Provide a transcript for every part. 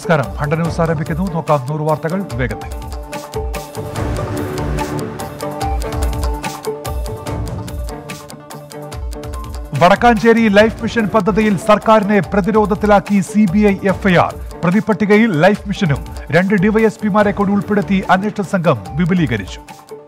നമസ്കാരം ഹണ്ട ന്യൂസ് ആരംഭിക്കുന്നു നോക്കാം നൂറ് വാർത്തകൾ വേഗത്തിൽ വടക്കാഞ്ചേരി ലൈഫ് മിഷൻ പദ്ധതിയിൽ സർക്കാരിനെ പ്രതിരോധത്തിലാക്കി സി ബി ഐ എഫ്ഐആർ പ്രതിപട്ടികയിൽ ലൈഫ് മിഷനും രണ്ട് ഡിവൈഎസ്പിമാരെ കൂടി ഉൾപ്പെടുത്തി അന്വേഷണ സംഘം വിപുലീകരിച്ചു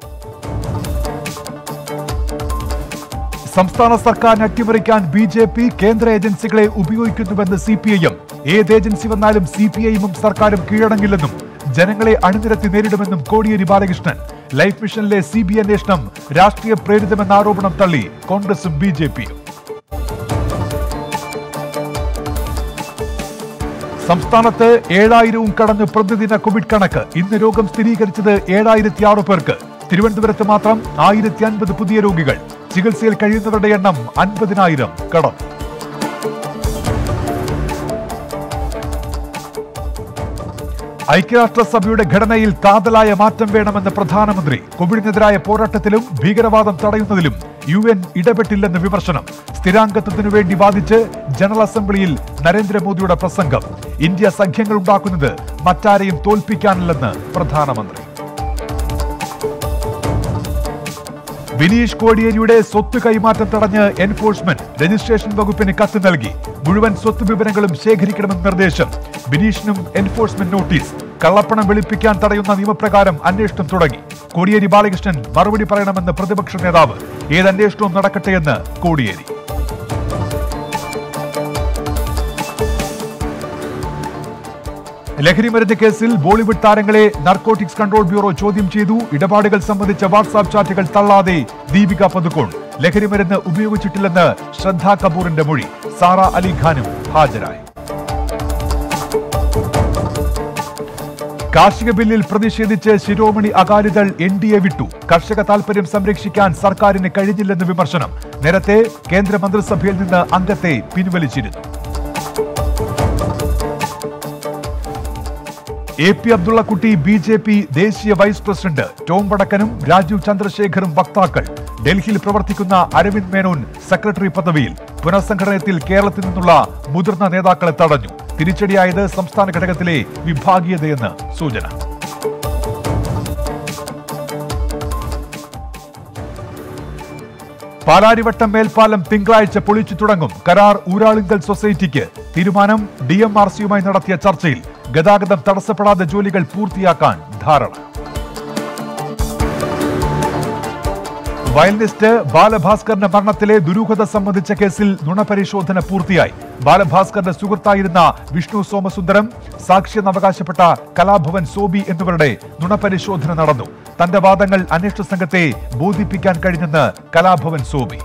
സംസ്ഥാന സർക്കാരിനെ അട്ടിമറിക്കാൻ ബി ജെ പി കേന്ദ്ര ഏജൻസികളെ ഉപയോഗിക്കുന്നുവെന്ന് സി പി ഐ എം ഏത് ഏജൻസി വന്നാലും സി പി ഐഎമ്മും സർക്കാരും കീഴടങ്ങില്ലെന്നും ജനങ്ങളെ അണിനിരത്തി നേരിടുമെന്നും കോടിയേരി ബാലകൃഷ്ണൻ ലൈഫ് മിഷനിലെ സി ബി അന്വേഷണം രാഷ്ട്രീയ പ്രേരിതമെന്ന ആരോപണം തള്ളി കോൺഗ്രസും ബി ജെ പിയും സംസ്ഥാനത്ത് ഏഴായിരവും കടന്ന് പ്രതിദിന കോവിഡ് കണക്ക് ഇന്ന് രോഗം സ്ഥിരീകരിച്ചത് ഏഴായിരത്തി ആറ് പേർക്ക് തിരുവനന്തപുരത്ത് മാത്രം ആയിരത്തി അൻപത് പുതിയ രോഗികൾ ചികിത്സയിൽ കഴിയുന്നവരുടെ എണ്ണം അൻപതിനായിരം കടന്നു ഐക്യരാഷ്ട്രസഭയുടെ ഘടനയിൽ കാതലായ മാറ്റം വേണമെന്ന് പ്രധാനമന്ത്രി കോവിഡിനെതിരായ പോരാട്ടത്തിലും ഭീകരവാദം തടയുന്നതിലും യു എൻ ഇടപെട്ടില്ലെന്ന് വിമർശനം സ്ഥിരാംഗത്വത്തിനു വേണ്ടി വാദിച്ച് ജനറൽ അസംബ്ലിയിൽ നരേന്ദ്രമോദിയുടെ പ്രസംഗം ഇന്ത്യ സഖ്യങ്ങൾ ഉണ്ടാക്കുന്നത് മറ്റാരെയും തോൽപ്പിക്കാനില്ലെന്ന് പ്രധാനമന്ത്രി വിനീഷ് കോടിയേരിയുടെ സ്വത്ത് കൈമാറ്റം തടഞ്ഞ് എൻഫോഴ്സ്മെന്റ് രജിസ്ട്രേഷൻ വകുപ്പിന് കത്ത് നൽകി മുഴുവൻ സ്വത്ത് വിവരങ്ങളും ശേഖരിക്കണമെന്ന് നിർദ്ദേശം ബിനീഷിനും എൻഫോഴ്സ്മെന്റ് നോട്ടീസ് കള്ളപ്പണം വെളുപ്പിക്കാൻ തടയുന്ന നിയമപ്രകാരം അന്വേഷണം തുടങ്ങി കോടിയേരി ബാലകൃഷ്ണൻ മറുപടി പറയണമെന്ന് പ്രതിപക്ഷ നേതാവ് ഏത് അന്വേഷണവും നടക്കട്ടെയെന്ന് കോടിയേരി ലഹരിമരുന്ന് കേസിൽ ബോളിവുഡ് താരങ്ങളെ നർക്കോട്ടിക്സ് കൺട്രോൾ ബ്യൂറോ ചോദ്യം ചെയ്തു ഇടപാടുകൾ സംബന്ധിച്ച വാട്സാപ്പ് ചാറ്റുകൾ തള്ളാതെ ദീപിക പതുക്കോൺ ലഹരിമരുന്ന് ഉപയോഗിച്ചിട്ടില്ലെന്ന് ശ്രദ്ധാ കപൂറിന്റെ മൊഴി സാറ അലി ഖാനും ഹാജരായി കാർഷിക ബില്ലിൽ പ്രതിഷേധിച്ച് Shiromani Akali Dal N D A വിട്ടു കർഷക താൽപര്യം സംരക്ഷിക്കാൻ സർക്കാരിന് കഴിഞ്ഞില്ലെന്ന് വിമർശനം നേരത്തെ കേന്ദ്രമന്ത്രിസഭയിൽ നിന്ന് അംഗത്തെ പിൻവലിച്ചിരുന്നു A P Abdullakutty B J P ദേശീയ വൈസ് പ്രസിഡന്റ് ടോം വടക്കനും രാജീവ് ചന്ദ്രശേഖറും വക്താക്കൾ ഡൽഹിയിൽ പ്രവർത്തിക്കുന്ന അരവിന്ദ് മേനോൻ സെക്രട്ടറി പദവിയിൽ പുനഃസംഘടനത്തിൽ കേരളത്തിൽ നിന്നുള്ള മുതിർന്ന നേതാക്കളെ തടഞ്ഞു തിരിച്ചടിയായത് സംസ്ഥാന ഘടകത്തിലെ വിഭാഗീയതയെന്ന് സൂചന പാലാരിവട്ടം മേൽപ്പാലം തിങ്കളാഴ്ച പൊളിച്ചു തുടങ്ങും കരാർ ഊരാളുങ്കൽ സൊസൈറ്റിക്ക് തീരുമാനം ഡി എം ആർ സിയുമായി നടത്തിയ ചർച്ചയിൽ ഗതാഗതം തടസ്സപ്പെടാതെ ജോലികൾ പൂർത്തിയാക്കാൻ ധാരണ വയലിനിസ്റ്റ് ബാലഭാസ്കറിന്റെ മരണത്തിലെ ദുരൂഹത സംബന്ധിച്ച കേസിൽ നുണപരിശോധന പൂർത്തിയായി ബാലഭാസ്കറിന്റെ സുഹൃത്തായിരുന്ന വിഷ്ണു സോമസുന്ദരം സാക്ഷിയെന്ന് അവകാശപ്പെട്ട കലാഭവൻ സോബി എന്നിവരുടെ നുണപരിശോധന നടന്നു തന്റെ വാദങ്ങൾ അന്വേഷണ സംഘത്തെ ബോധിപ്പിക്കാൻ കഴിഞ്ഞെന്ന് കലാഭവൻ സോബി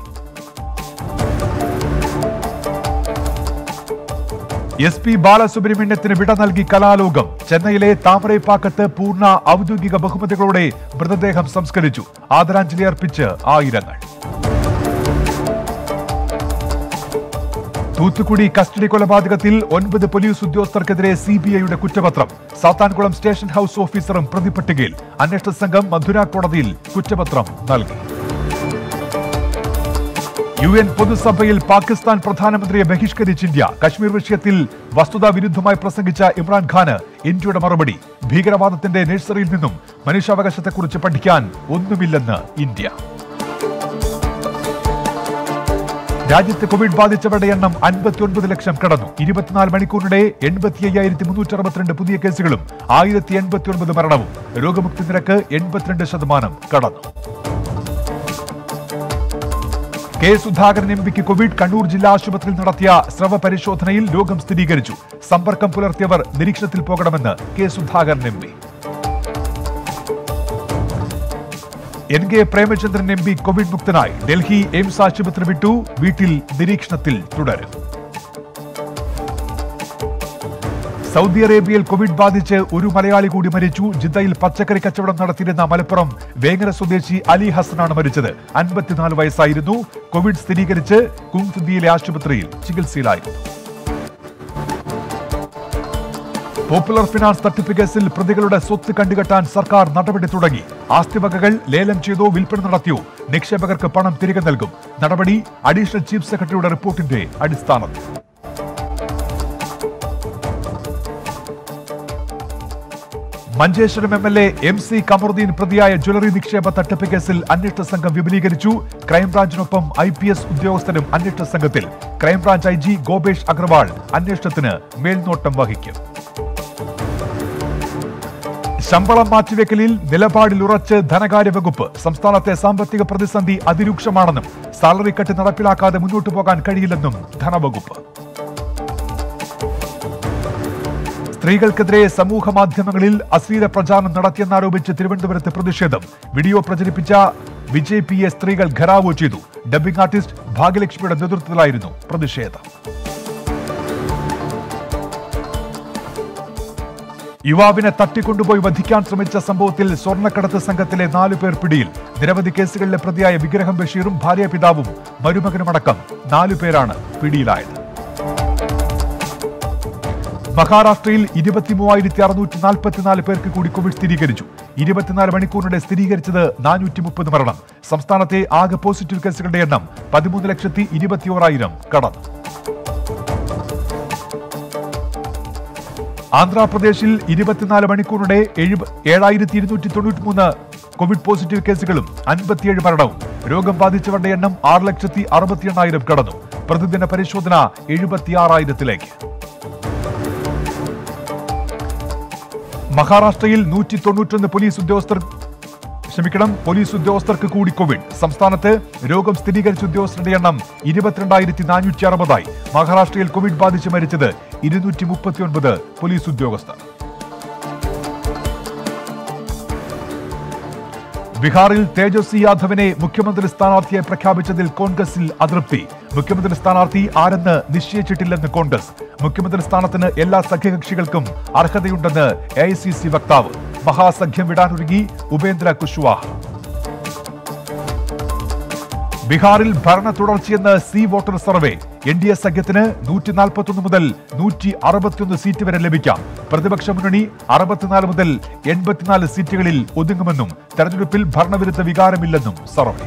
എസ് പി ബാലസുബ്രഹ്മണ്യത്തിന് വിട നൽകി കലാലോകം ചെന്നൈയിലെ താമരൈപ്പാക്കത്ത് പൂർണ്ണ ഔദ്യോഗിക ബഹുമതികളോടെ മൃതദേഹം സംസ്കരിച്ചു ആദരാഞ്ജലി അർപ്പിച്ച് ആയിരങ്ങൾ തൂത്തുക്കുടി കസ്റ്റഡി കൊലപാതകത്തിൽ ഒൻപത് പോലീസ് ഉദ്യോഗസ്ഥർക്കെതിരെ സി ബി ഐയുടെ കുറ്റപത്രം സാത്താൻകുളം സ്റ്റേഷൻ ഹൌസ് ഓഫീസറും പ്രതിപട്ടികയിൽ അന്വേഷണ സംഘം മധുര കോടതിയിൽ കുറ്റപത്രം നൽകി യു എൻ പൊതുസഭയിൽ പാകിസ്ഥാൻ പ്രധാനമന്ത്രിയെ ബഹിഷ്കരിച്ച് ഇന്ത്യ കശ്മീർ വിഷയത്തിൽ വസ്തുതാ വിരുദ്ധമായി പ്രസംഗിച്ച ഇമ്രാൻഖാന് ഇന്ത്യയുടെ മറുപടി ഭീകരവാദത്തിന്റെ നഴ്സറിയിൽ നിന്നും മനുഷ്യാവകാശത്തെക്കുറിച്ച് പഠിക്കാൻ ഒന്നുമില്ലെന്ന് ഇന്ത്യ രാജ്യത്ത് കോവിഡ് ബാധിച്ചവരുടെ എണ്ണം അൻപത്തിയൊൻപത് ലക്ഷം കടന്നു ഇരുപത്തിനാല് മണിക്കൂറിനിടെ എൺപത്തി അയ്യായിരത്തി മുന്നൂറ്റി അറുപത്തിരണ്ട് പുതിയ കേസുകളും ആയിരത്തി എൺപത്തിയൊൻപത് മരണവും രോഗമുക്തി നിരക്ക് എൺപത്തിരണ്ട് ശതമാനം കടന്നു കെ സുധാകരൻ എം പിക്ക് കോവിഡ് കണ്ണൂർ ജില്ലാ ആശുപത്രിയിൽ നടത്തിയ സ്രവ പരിശോധനയിൽ രോഗം സ്ഥിരീകരിച്ചു സമ്പർക്കം പുലർത്തിയവർ നിരീക്ഷണത്തിൽ പോകണമെന്ന് K Sudhakaran M P N K Premachandran M P Covid മുക്തനായി ഡൽഹി എയിംസ് ആശുപത്രി വിട്ടു വീട്ടിൽ നിരീക്ഷണത്തിൽ തുടരും സൗദി അറേബ്യയിൽ കോവിഡ് ബാധിച്ച് ഒരു മലയാളി കൂടി മരിച്ചു ജിദ്ദയിൽ പച്ചക്കറി കച്ചവടം നടത്തിയിരുന്ന മലപ്പുറം വേങ്ങര സ്വദേശി അലി ഹസനാണ് മരിച്ചത് അൻപത്തിനാല് വയസ്സായിരുന്നു കോവിഡ് സ്ഥിരീകരിച്ച് കുങ്ഫുദിയിലെ ആശുപത്രിയിൽ ചികിത്സയിലായിരുന്നു പോപ്പുലർ ഫിനാൻസ് തട്ടിപ്പ് കേസിൽ പ്രതികളുടെ സ്വത്ത് കണ്ടുകെട്ടാൻ സർക്കാർ നടപടി തുടങ്ങി ആസ്തിവകകൾ ലേലം ചെയ്തോ വിൽപ്പന നടത്തിയോ നിക്ഷേപകർക്ക് പണം തിരികെ നൽകും നടപടി അഡീഷണൽ ചീഫ് സെക്രട്ടറിയുടെ റിപ്പോർട്ടിന്റെ അടിസ്ഥാനത്തിൽ Manjeshwaram M L A M C Kamaruddin പ്രതിയായ ജ്വല്ലറി നിക്ഷേപ തട്ടിപ്പ് കേസിൽ അന്വേഷണ സംഘം വിപുലീകരിച്ചു ക്രൈംബ്രാഞ്ചിനൊപ്പം ഐ പി എസ് ഉദ്യോഗസ്ഥരും അന്വേഷണ സംഘത്തിൽ crime branch I G Gopesh Agarwal അന്വേഷണത്തിന് മേൽനോട്ടം വഹിക്കും ശമ്പളം മാറ്റിവെക്കലിൽ നിലപാടിൽ ഉറച്ച് ധനകാര്യ വകുപ്പ് സംസ്ഥാനത്തെ സാമ്പത്തിക പ്രതിസന്ധി അതിരൂക്ഷമാണെന്നും സാലറി കട്ട് നടപ്പിലാക്കാതെ മുന്നോട്ടു പോകാൻ കഴിയില്ലെന്നും ധനവകുപ്പ് സ്ത്രീകൾക്കെതിരെ സമൂഹ മാധ്യമങ്ങളിൽ അശ്ലീല പ്രചാരണം നടത്തിയെന്നാരോപിച്ച് തിരുവനന്തപുരത്ത് പ്രതിഷേധം വീഡിയോ പ്രചരിപ്പിച്ച വിജയ് പി എ സ്ത്രീകൾ ഘരാവോ ചെയ്തു ഡബ്ബിംഗ് ആർട്ടിസ്റ്റ് ഭാഗ്യലക്ഷ്മിയുടെ നേതൃത്വത്തിലായിരുന്നു പ്രതിഷേധം യുവാവിനെ തട്ടിക്കൊണ്ടുപോയി വധിക്കാൻ ശ്രമിച്ച സംഭവത്തിൽ സ്വർണ്ണക്കടത്ത് സംഘത്തിലെ നാലു പേർ പിടിയിൽ നിരവധി കേസുകളിലെ പ്രതിയായ വിഗ്രഹം ബഷീറും ഭാര്യ പിതാവും മരുമകനുമടക്കം നാലു പേരാണ് പിടിയിലായത് മഹാരാഷ്ട്രയിൽ ഇരുപത്തിമൂവായിരത്തി അറുന്നൂറ്റി നാൽപ്പത്തിനാല് പേർക്ക് കൂടി കോവിഡ് സ്ഥിരീകരിച്ചു ഇരുപത്തിനാല് മണിക്കൂറിനിടെ സ്ഥിരീകരിച്ചത് നാനൂറ്റി മുപ്പത് മരണം സംസ്ഥാനത്തെ ആകെ പോസിറ്റീവ് കേസുകളുടെ എണ്ണം പതിമൂന്ന് ലക്ഷത്തി ഇരുപത്തിയോറായിരം കടന്നു ആന്ധ്രാപ്രദേശിൽ ഇരുപത്തിനാല് മണിക്കൂറിനിടെ എഴുപ- ഏഴായിരത്തി ഇരുന്നൂറ്റി തൊണ്ണൂറ്റി മൂന്ന് കോവിഡ് പോസിറ്റീവ് കേസുകളും അൻപത്തിയേഴ് മരണവും രോഗം ബാധിച്ചവരുടെ എണ്ണം ആറ് ലക്ഷത്തി അറുപത്തി എണ്ണായിരം കടന്നു പ്രതിദിന പരിശോധന എഴുപത്തിയാറായിരത്തിലേക്ക് മഹാരാഷ്ട്രയിൽ നൂറ്റി തൊണ്ണൂറ്റൊന്ന് പോലീസ് ഉദ്യോഗസ്ഥർ ക്ഷമിക്കണം പോലീസ് ഉദ്യോഗസ്ഥർക്ക് കൂടി കോവിഡ് സംസ്ഥാനത്ത് രോഗം സ്ഥിരീകരിച്ച ഉദ്യോഗസ്ഥരുടെ എണ്ണം ഇരുപത്തിരണ്ടായിരത്തി നാനൂറ്റി അറുപതായി മഹാരാഷ്ട്രയിൽ കോവിഡ് ബാധിച്ച് മരിച്ചത് ഇരുന്നൂറ്റി മുപ്പത്തിയൊൻപത് പോലീസ് ഉദ്യോഗസ്ഥർ ബീഹാറിൽ തേജസ്വി യാദവിനെ മുഖ്യമന്ത്രി സ്ഥാനാർത്ഥിയായി പ്രഖ്യാപിച്ചതിൽ കോൺഗ്രസിൽ അതൃപ്തി മുഖ്യമന്ത്രി സ്ഥാനാർത്ഥി ആരെന്ന് നിശ്ചയിച്ചിട്ടില്ലെന്ന് കോൺഗ്രസ് മുഖ്യമന്ത്രി സ്ഥാനത്തിന് എല്ലാ സഖ്യകക്ഷികൾക്കും അർഹതയുണ്ടെന്ന് എ വക്താവ് മഹാസഖ്യം വിടാനൊരുങ്ങി ഉപേന്ദ്ര കുശ്വാഹ ബീഹാറിൽ ഭരണ തുടർച്ചയെന്ന് C voter survey N D A സഖ്യത്തിന് നൂറ്റി നാൽപ്പത്തൊന്ന് മുതൽ നൂറ്റി അറുപത്തിയൊന്ന് സീറ്റ് വരെ ലഭിക്കാം പ്രതിപക്ഷ മുന്നണി അറുപത്തിനാല് മുതൽ എൺപത്തിനാല് സീറ്റുകളിൽ ഒതുങ്ങുമെന്നും തെരഞ്ഞെടുപ്പിൽ ഭരണവിരുദ്ധ വികാരമില്ലെന്നും സർവേ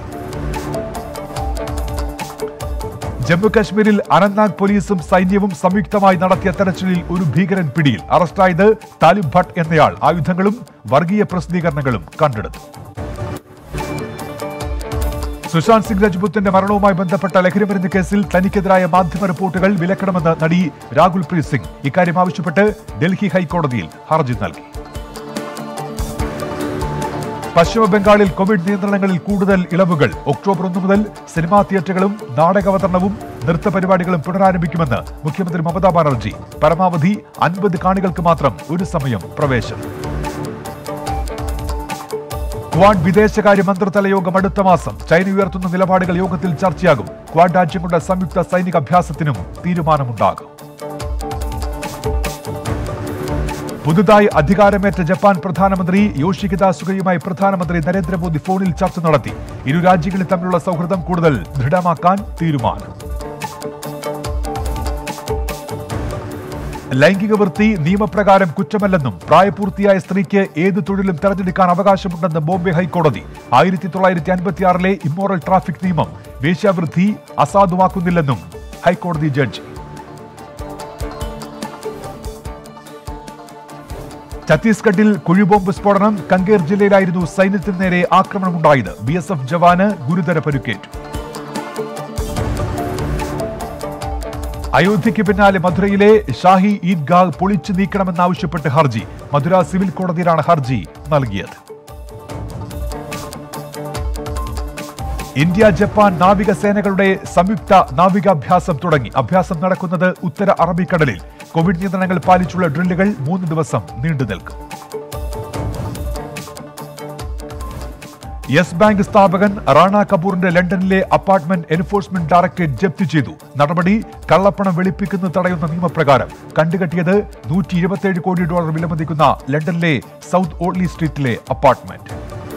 ജമ്മുകശ്മീരിൽ അനന്ത്നാഗ് പോലീസും സൈന്യവും സംയുക്തമായി നടത്തിയ തെരച്ചിലിൽ ഒരു ഭീകരൻ പിടിയിൽ അറസ്റ്റായത് താലിബ് ഭട്ട് എന്നയാൾ ആയുധങ്ങളും വർഗീയ പ്രസിദ്ധീകരണങ്ങളും കണ്ടെടുത്തു സുശാന്ത് സിംഗ് രജ്പുത്തിന്റെ മരണവുമായി ബന്ധപ്പെട്ട ലഹരിമരുന്ന് കേസിൽ തനിക്കെതിരായ മാധ്യമ റിപ്പോർട്ടുകൾ വിലക്കണമെന്ന് നടി രാഹുൽ പ്രീത് സിംഗ് ഇക്കാര്യം ആവശ്യപ്പെട്ട് ഡൽഹി ഹൈക്കോടതിയിൽ ഹർജി നൽകി പശ്ചിമ ബംഗാളിൽ കോവിഡ് നിയന്ത്രണങ്ങളിൽ കൂടുതൽ ഇളവുകൾ ഒക്ടോബർ ഒന്ന് മുതൽ സിനിമാ തിയേറ്ററുകളും നാടകാവതരണവും നൃത്ത പരിപാടികളും പുനരാരംഭിക്കുമെന്ന് മുഖ്യമന്ത്രി മമതാ ബാനർജി പരമാവധി അൻപത് കാണികൾക്ക് മാത്രം ഒരു സമയം പ്രവേശനം ക്വാഡ് വിദേശകാര്യ മന്ത്രിതല യോഗം അടുത്ത മാസം ചൈന ഉയർത്തുന്ന നിലപാടുകൾ യോഗത്തിൽ ചർച്ചയാകും ക്വാഡ് രാജ്യങ്ങളുടെ സംയുക്ത സൈനിക അഭ്യാസത്തിനും തീരുമാനമുണ്ടാകും പുതുതായി അധികാരമേറ്റ ജപ്പാൻ പ്രധാനമന്ത്രി യോഷിഹിത സുഗയുമായി പ്രധാനമന്ത്രി നരേന്ദ്രമോദി ഫോണിൽ ചർച്ച നടത്തി ഇരു രാജ്യങ്ങളിൽ തമ്മിലുള്ള സൗഹൃദം കൂടുതൽ ദൃഢമാക്കാൻ തീരുമാനം ലൈംഗിക വൃത്തി നിയമപ്രകാരം കുറ്റമല്ലെന്നും പ്രായപൂർത്തിയായ സ്ത്രീക്ക് ഏത് തൊഴിലും തെരഞ്ഞെടുക്കാൻ അവകാശമുണ്ടെന്ന് ബോംബെ ഹൈക്കോടതി ആയിരത്തി തൊള്ളായിരത്തി അൻപത്തിയാറിലെ ഇമ്മോറൽ ട്രാഫിക് നിയമം വേശ്യാവൃത്തി അസാധുവാക്കുന്നില്ലെന്നും ഹൈക്കോടതി ജഡ്ജി ഛത്തീസ്ഗഡിൽ കുഴിബോംബ് സ്ഫോടനം കങ്കേർ ജില്ലയിലായിരുന്നു സൈന്യത്തിന് നേരെ ആക്രമണമുണ്ടായത് ബി എസ് എഫ് ജവാന് ഗുരുതര പരിക്കേറ്റു അയോധ്യയ്ക്ക് പിന്നാലെ മധുരയിലെ ഷാഹി ഈദ്ഗാഹ് പൊളിച്ചു നീക്കണമെന്നാവശ്യപ്പെട്ട് ഹർജി മധുര സിവിൽ കോടതിയിലാണ് ഹർജി നൽകിയത് ഇന്ത്യ ജപ്പാൻ നാവികസേനകളുടെ സംയുക്ത നാവികാഭ്യാസം തുടങ്ങി അഭ്യാസം നടക്കുന്നത് ഉത്തര അറബിക്കടലിൽ കോവിഡ് നിയന്ത്രണങ്ങൾ പാലിച്ചുള്ള ഡ്രില്ലുകൾ മൂന്ന് ദിവസം നീണ്ടു നിൽക്കും യെസ് ബാങ്ക് സ്ഥാപകൻ റാണ കപൂറിന്റെ ലണ്ടനിലെ അപ്പാർട്ട്മെന്റ് എൻഫോഴ്സ്മെന്റ് ഡയറക്ടറേറ്റ് ജപ്തി ചെയ്തു നടപടി കള്ളപ്പണം വെളുപ്പിക്കുന്നത് തടയുന്ന നിയമപ്രകാരം കണ്ടുകെട്ടിയത് നൂറ്റി ഇരുപത്തിയേഴ് കോടി ഡോളർ വിലമതിക്കുന്ന ലണ്ടനിലെ സൗത്ത് ഓട്ട്ലി സ്ട്രീറ്റിലെ അപ്പാർട്ട്മെന്റ്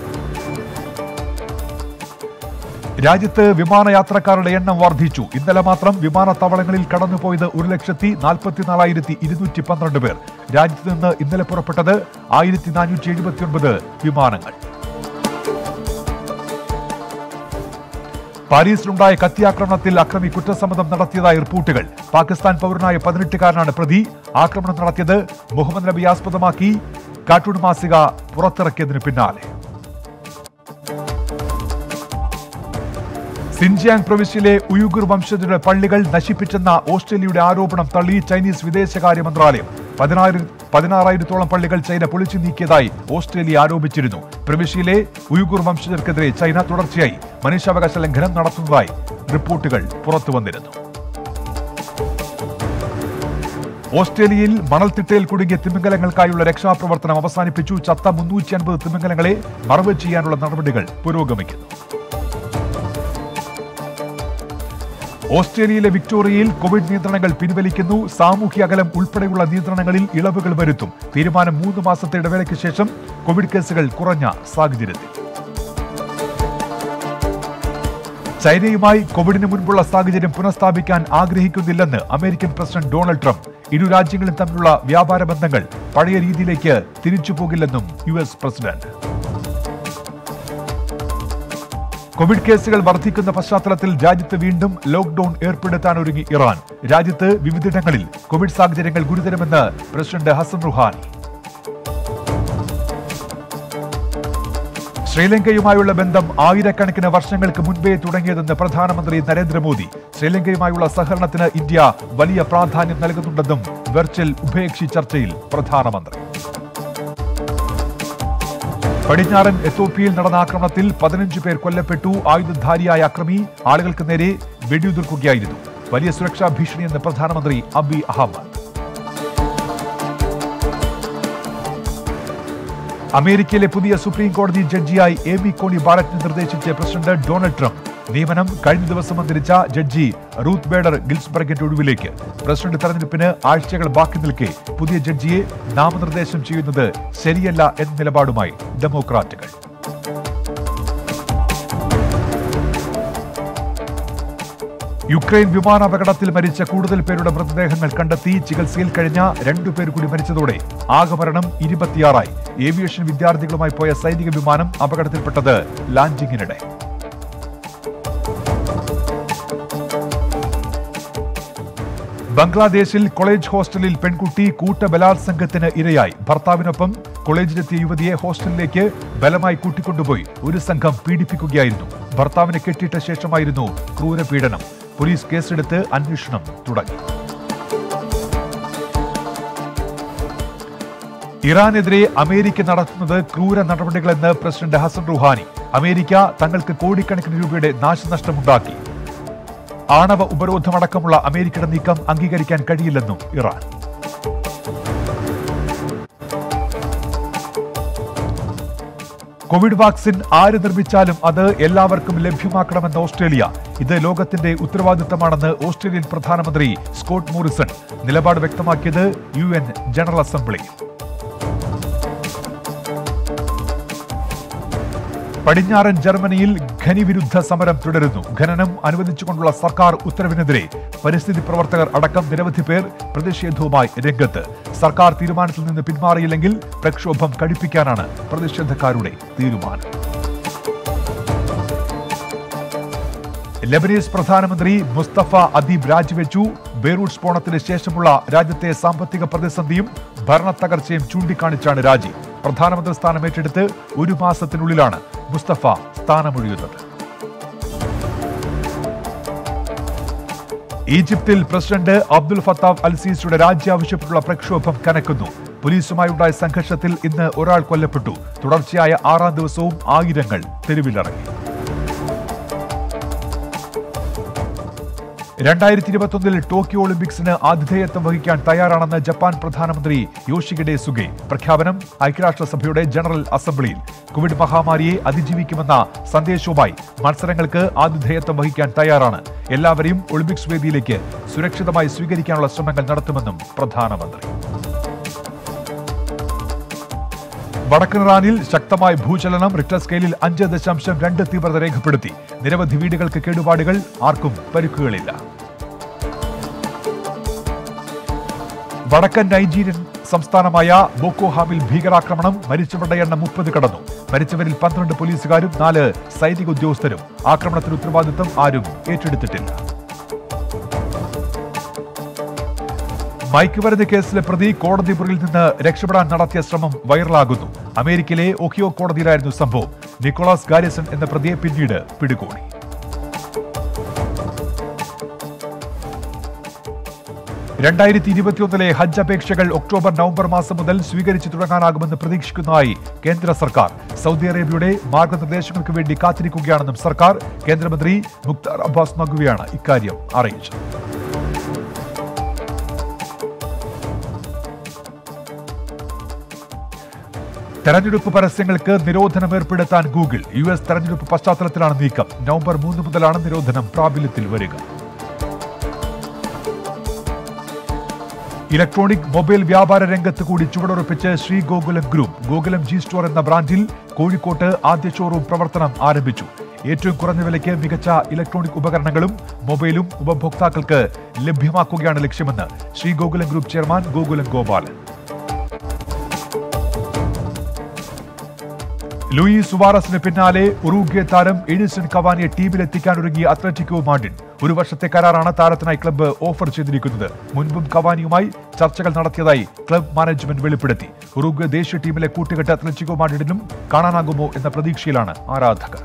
രാജ്യത്ത് വിമാനയാത്രക്കാരുടെ എണ്ണം വർദ്ധിച്ചു ഇന്നലെ മാത്രം വിമാനത്താവളങ്ങളിൽ കടന്നുപോയത് ഒരു ലക്ഷത്തി നാൽപ്പത്തിനാലായിരത്തി ഇരുന്നൂറ്റി പന്ത്രണ്ട് പേർ രാജ്യത്ത് നിന്ന് ഇന്നലെ പുറപ്പെട്ടത് ആയിരത്തി നാനൂറ്റി എഴുപത്തിയൊൻപത് വിമാനങ്ങൾ പാരീസിലുണ്ടായ കത്തിയാക്രമണത്തിൽ അക്രമി കുറ്റസമ്മതം നടത്തിയതായി റിപ്പോർട്ടുകൾ പാകിസ്ഥാൻ പൗരനായ പതിനെട്ടുകാരനാണ് പ്രതി ആക്രമണം നടത്തിയത് മുഹമ്മദ് നബി ആസ്പദമാക്കി കാർട്ടൂൺ മാസിക പുറത്തിറക്കിയതിന് പിന്നാലെ സിൻജിയാങ് പ്രവിശ്യയിലെ ഉയുഗുർ വംശജരുടെ പള്ളികൾ നശിപ്പിച്ചെന്ന ഓസ്ട്രേലിയയുടെ ആരോപണം തള്ളി ചൈനീസ് വിദേശകാര്യ മന്ത്രാലയം പതിനായിരം പതിനാറായിരത്തോളം പള്ളികൾ ചൈന പൊളിച്ചു നീക്കിയതായി ഓസ്ട്രേലിയ ആരോപിച്ചിരുന്നു പ്രവിശ്യയിലെ ഉയുഗുർ വംശജർക്കെതിരെ ചൈന തുടർച്ചയായി മനുഷ്യാവകാശ ലംഘനം നടത്തുന്നതായി റിപ്പോർട്ടുകൾ പുറത്തുവന്നിരുന്നു ഓസ്ട്രേലിയയിൽ മണൽത്തിട്ടയിൽ കുടുങ്ങിയ തിമിംഗലങ്ങൾക്കായുള്ള രക്ഷാപ്രവർത്തനം അവസാനിപ്പിച്ചു ചത്ത മുന്നൂറ്റി അൻപത് തിമിംഗലങ്ങളെ മറവ് ചെയ്യാനുള്ള നടപടികൾ പുരോഗമിക്കുന്നു ഓസ്ട്രേലിയയിലെ വിക്ടോറിയയിൽ കോവിഡ് നിയന്ത്രണങ്ങൾ പിൻവലിക്കുന്നു സാമൂഹ്യ അകലം ഉൾപ്പെടെയുള്ള നിയന്ത്രണങ്ങളിൽ ഇളവുകൾ വരുത്തും തീരുമാനം മൂന്ന് മാസത്തെ ഇടവേളയ്ക്ക് ശേഷം കോവിഡ് കേസുകൾ കുറഞ്ഞ സാഹചര്യത്തിൽ ചൈനയുമായി കോവിഡിന് മുൻപുള്ള സാഹചര്യം പുനഃസ്ഥാപിക്കാൻ ആഗ്രഹിക്കുന്നില്ലെന്ന് അമേരിക്കൻ പ്രസിഡന്റ് ഡൊണാൾഡ് ട്രംപ് ഇരു രാജ്യങ്ങളും തമ്മിലുള്ള വ്യാപാര ബന്ധങ്ങൾ പഴയ രീതിയിലേക്ക് തിരിച്ചു പോകില്ലെന്നും യു എസ് പ്രസിഡന്റ് കോവിഡ് കേസുകൾ വർദ്ധിക്കുന്ന പശ്ചാത്തലത്തിൽ രാജ്യത്ത് വീണ്ടും ലോക്ഡൌൺ ഏർപ്പെടുത്താൻ ഒരുങ്ങി ഇറാൻ രാജ്യത്ത് വിവിധയിടങ്ങളിൽ കോവിഡ് സാഹചര്യങ്ങൾ ഗുരുതരമെന്ന് പ്രസിഡന്റ് ഹസൻ റുഹാനി ശ്രീലങ്കയുമായുള്ള ബന്ധം ആയിരക്കണക്കിന് വർഷങ്ങൾക്ക് മുൻപേ തുടങ്ങിയതെന്ന് പ്രധാനമന്ത്രി നരേന്ദ്രമോദി ശ്രീലങ്കയുമായുള്ള സഹകരണത്തിന് ഇന്ത്യ വലിയ പ്രാധാന്യം നൽകുന്നുണ്ടെന്നും വെർച്വൽ ഉഭയകക്ഷി ചർച്ചയിൽ പ്രധാനമന്ത്രി പടിഞ്ഞാറൻ എത്തോപ്യയിൽ നടന്ന ആക്രമണത്തിൽ പതിനഞ്ച് പേർ കൊല്ലപ്പെട്ടു ആയുധധാരിയായ അക്രമി ആളുകൾക്ക് നേരെ വെടിയുതിർക്കുകയായിരുന്നു വലിയ സുരക്ഷാ ഭീഷണിയെന്ന് പ്രധാനമന്ത്രി അബി അഹമ്മദ് അമേരിക്കയിലെ പുതിയ സുപ്രീം കോടതി ജഡ്ജിയായി എമി കോണി ബാലറ്റിനെ നിർദ്ദേശിച്ച പ്രസിഡന്റ് ഡൊണാൾഡ് ട്രംപ് നിയമനം കഴിഞ്ഞ ദിവസം അന്തരിച്ച ജഡ്ജി റൂത്ത് ബേഡർ ഗിൽസ്ബർഗിന്റെ ഒഴിവിലേക്ക് പ്രസിഡന്റ് തെരഞ്ഞെടുപ്പിന് ആഴ്ചകൾ ബാക്കി നിൽക്കെ പുതിയ ജഡ്ജിയെ നാമനിർദ്ദേശം ചെയ്യുന്നത് ശരിയല്ല എന്ന നിലപാടുമായി ഡെമോക്രാറ്റുകൾ യുക്രൈൻ വിമാനാപകടത്തിൽ മരിച്ച കൂടുതൽ പേരുടെ മൃതദേഹങ്ങൾ കണ്ടെത്തി ചികിത്സയിൽ കഴിഞ്ഞ രണ്ടുപേർ കൂടി മരിച്ചതോടെ ആകെ മരണം ഇരുപത്തിയാറായി ഏവിയേഷൻ വിദ്യാർത്ഥികളുമായി പോയ സൈനിക വിമാനം അപകടത്തിൽപ്പെട്ടത് ലാൻഡിങ്ങിനിടെ ബംഗ്ലാദേശിൽ കോളേജ് ഹോസ്റ്റലിൽ പെൺകുട്ടി കൂട്ടബലാത്സംഗത്തിന് ഇരയായി ഭർത്താവിനൊപ്പം കോളേജിലെത്തിയ യുവതിയെ ഹോസ്റ്റലിലേക്ക് ബലമായി കൂട്ടിക്കൊണ്ടുപോയി ഒരു സംഘം പീഡിപ്പിക്കുകയായിരുന്നു ഭർത്താവിനെ കെട്ടിയിട്ട ശേഷമായിരുന്നു ക്രൂരപീഡനം പോലീസ് കേസെടുത്ത് അന്വേഷണം തുടങ്ങി ഇറാനെതിരെ അമേരിക്ക നടത്തുന്നത് ക്രൂര നടപടികളെന്ന് പ്രസിഡന്റ് ഹസൻ റുഹാനി അമേരിക്ക തങ്ങൾക്ക് കോടിക്കണക്കിന് രൂപയുടെ നാശനഷ്ടമുണ്ടാക്കി ആണവ ഉപരോധമടക്കമുള്ള അമേരിക്കയുടെ നീക്കം അംഗീകരിക്കാൻ കഴിയില്ലെന്നും ഇറാൻ കോവിഡ് വാക്സിൻ ആര് നിർമ്മിച്ചാലും അത് എല്ലാവർക്കും ലഭ്യമാക്കണമെന്ന് ഓസ്ട്രേലിയ ഇത് ലോകത്തിന്റെ ഉത്തരവാദിത്തമാണെന്ന് ഓസ്ട്രേലിയൻ പ്രധാനമന്ത്രി സ്കോട്ട് മോറിസൺ നിലപാട് വ്യക്തമാക്കിയത് യു എൻ ജനറൽ അസംബ്ലി പടിഞ്ഞാറൻ ജർമ്മനിയിൽ ഖനിവിരുദ്ധ സമരം തുടരുന്നു ഖനനം അനുവദിച്ചുകൊണ്ടുള്ള സർക്കാർ ഉത്തരവിനെതിരെ പരിസ്ഥിതി പ്രവർത്തകർ അടക്കം നിരവധി പേർ പ്രതിഷേധവുമായി രംഗത്ത് സർക്കാർ തീരുമാനത്തിൽ നിന്ന് പിന്മാറിയില്ലെങ്കിൽ പ്രക്ഷോഭം കടുപ്പിക്കാനാണ് പ്രതിഷേധക്കാരുടെ തീരുമാനം ലെബനീസ് പ്രധാനമന്ത്രി മുസ്തഫ അദീബ് രാജിവെച്ചു ബെയ്റൂട്ട് സ്ഫോടനത്തിന് ശേഷമുള്ള രാജ്യത്തെ സാമ്പത്തിക പ്രതിസന്ധിയും ഭരണ തകർച്ചയും ചൂണ്ടിക്കാണിച്ചാണ് രാജി പ്രധാനമന്ത്രി സ്ഥാനം ഏറ്റെടുത്ത് ഒരു മാസത്തിനുള്ളിലാണ് മുസ്തഫ സ്ഥാനമൊഴിയുന്നത് ഈജിപ്തിൽ പ്രസിഡന്റ് അബ്ദുൽ ഫത്താഫ് അൽ സീസിയുടെ രാജി ആവശ്യപ്പെട്ടുള്ള പ്രക്ഷോഭം കനക്കുന്നു പോലീസുമായുണ്ടായ സംഘർഷത്തിൽ ഇന്ന് ഒരാൾ കൊല്ലപ്പെട്ടു തുടർച്ചയായ ആറാം ദിവസവും ആയിരങ്ങൾ തെരുവിലിറങ്ങി രണ്ടായിരത്തി ഇരുപത്തൊന്നിൽ ടോക്കിയോ ഒളിമ്പിക്സിന് ആതിഥേയത്വം വഹിക്കാൻ തയ്യാറാണെന്ന് ജപ്പാൻ പ്രധാനമന്ത്രി യോഷിഗിഡെ സുഗെ പ്രഖ്യാപനം ഐക്യരാഷ്ട്രസഭയുടെ ജനറൽ അസംബ്ലിയിൽ കോവിഡ് മഹാമാരിയെ അതിജീവിക്കുമെന്ന സന്ദേശവുമായി മത്സരങ്ങൾക്ക് ആതിഥേയത്വം വഹിക്കാൻ തയ്യാറാണ് എല്ലാവരെയും ഒളിമ്പിക്സ് വേദിയിലേക്ക് സുരക്ഷിതമായി സ്വീകരിക്കാനുള്ള ശ്രമങ്ങൾ നടത്തുമെന്നും പ്രധാനമന്ത്രി വടക്കൻ ഇറാനിൽ ശക്തമായ ഭൂചലനം റിക്ടർ സ്കെയിലിൽ അഞ്ച് ദശാംശം രണ്ട് തീവ്രത രേഖപ്പെടുത്തി നിരവധി വീടുകൾക്ക് കേടുപാടുകൾ ആർക്കും പരിക്കുകളില്ല വടക്കൻ നൈജീരിയൻ സംസ്ഥാനമായ ബോക്കോഹാമിൽ ഭീകരാക്രമണം മരിച്ചവരുടെ എണ്ണം മുപ്പത് കടന്നു മരിച്ചവരിൽ പന്ത്രണ്ട് പോലീസുകാരും നാല് സൈനിക ഉദ്യോഗസ്ഥരും ആക്രമണത്തിന് ഉത്തരവാദിത്തം ആരും ഏറ്റെടുത്തിട്ടില്ല മയക്കുമരുന്ന് കേസിലെ പ്രതി കോടതി മുറിയിൽ നിന്ന് രക്ഷപ്പെടാൻ നടത്തിയ ശ്രമം വൈറലാകുന്നു അമേരിക്കയിലെ ഒഹിയോ കോടതിയിലായിരുന്നു സംഭവം നിക്കോളാസ് ഗാരിസൺ എന്ന പ്രതിയെ പിന്നീട് പിടികൂടി രണ്ടായിരത്തി ഇരുപത്തിയൊന്നിലെ ഹജ്ജ് അപേക്ഷകൾ ഒക്ടോബർ നവംബർ മാസം മുതൽ സ്വീകരിച്ചു തുടങ്ങാനാകുമെന്ന് പ്രതീക്ഷിക്കുന്നതായി കേന്ദ്ര സർക്കാർ സൗദി അറേബ്യയുടെ മാർഗനിർദ്ദേശങ്ങൾക്ക് വേണ്ടി കാത്തിരിക്കുകയാണെന്നും സർക്കാർ കേന്ദ്രമന്ത്രി മുക്താർ അബ്ബാസ് നഖ്വിയാണ് ഇക്കാര്യം അറിയിച്ചത് തെരഞ്ഞെടുപ്പ് പരസ്യങ്ങൾക്ക് നിരോധനം ഏർപ്പെടുത്താൻ ഗൂഗിൾ യു എസ് തെരഞ്ഞെടുപ്പ് പശ്ചാത്തലത്തിലാണ് നീക്കം നവംബർ മൂന്ന് മുതലാണ് നിരോധനം പ്രാബല്യത്തിൽ വരിക ഇലക്ട്രോണിക് മൊബൈൽ വ്യാപാര രംഗത്ത് കൂടി ചുവടുറപ്പിച്ച് Sree Gokulam group Gokulam G store എന്ന ബ്രാൻഡിൽ കോഴിക്കോട്ട് ആദ്യ ഷോറൂം പ്രവർത്തനം ആരംഭിച്ചു ഏറ്റവും കുറഞ്ഞ വിലയ്ക്ക് മികച്ച ഇലക്ട്രോണിക് ഉപകരണങ്ങളും മൊബൈലും ഉപഭോക്താക്കൾക്ക് ലഭ്യമാക്കുകയാണ് ലക്ഷ്യമെന്ന് Sree Gokulam group chairman Gokulam Gopalan Luis സുവാറസിന് പിന്നാലെ ഉറുഗ്വേ താരം എഡിസൺ കവാനിയെ ടീമിലെത്തിക്കാനൊരുങ്ങിയ അത്ലറ്റിക്കോ മാർട്ടിൻ ഒരു വർഷത്തെ കരാറാണ് താരത്തിനായി ക്ലബ്ബ് ഓഫർ ചെയ്തിരിക്കുന്നത് മുൻപും കവാനിയുമായി ചർച്ചകൾ നടത്തിയതായി ക്ലബ് മാനേജ്മെന്റ് വെളിപ്പെടുത്തി ഉറുഗ്വേ ദേശീയ ടീമിലെ കൂട്ടുകെട്ട് അത്ലറ്റിക്കോ മാർട്ടിനും കാണാനാകുമോ എന്ന പ്രതീക്ഷയിലാണ് ആരാധകർ